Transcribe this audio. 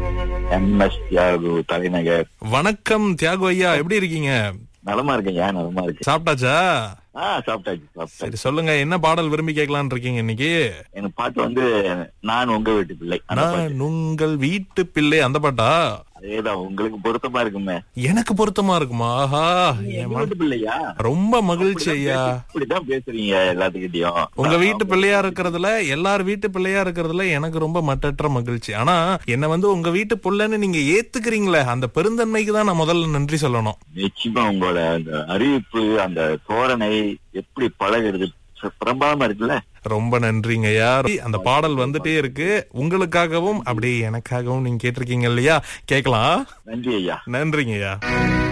M S Thiyagu தலைநகர் வணக்கம் தியாகு ஐயா எப்படி இருக்கீங்க நலமா இருக்கேன் ஏன் நலமா இருக்கு சாப்பிட்டாச்சா ஆ சாப்பிட்டாச்சு சாப்பிட்டாச்சு சரி சொல்லுங்க என்ன பாடல் விரும்பி கேட்கலாம்னு இருக்கீங்க இன்னைக்கு எனக்கு பாட்டு வந்து நான் உங்க வீட்டு பிள்ளை அந்த பாட்டு. நான் உங்கள் வீட்டு பிள்ளை அந்த பாட்டா அதேதான் உங்களுக்கு பொருத்தமா இருக்குமே எனக்கு பொருத்தமா இருக்குமா ஆஹா என் எங்க மன- வீட்டு பிள்ளையா ரொம்ப மகிழ்ச்சி ஐயா இப்படிதான் பேசுறீங்க எல்லாத்துக்கிட்டையும் உங்க வீட்டு பிள்ளையா இருக்கிறதுல எல்லார் வீட்டு பிள்ளையா இருக்கிறதுல எனக்கு ரொம்ப மட்டற்ற மகிழ்ச்சி ஆனா என்ன வந்து உங்க வீட்டு புள்ளன்னு நீங்க ஏத்துக்கிறீங்களே அந்த பெருந்தன்மைக்கு தான் நான் முதல்ல நன்றி சொல்லணும் நிச்சயமா உங்களோட அந்த அறிவிப்பு அந்த தோரணை எப்படி பழகுறது ச- பிரம்பாம இருக்குல்ல ரொம்ப நன்றிங்க ஐயா அந்த பாடல் வந்துட்டே இருக்கு உங்களுக்காகவும் அப்படியே எனக்காகவும் நீங்க கேட்டிருக்கீங்க இல்லையா கேட்கலாம் நன்றி ஐயா நன்றிங்க ஐயா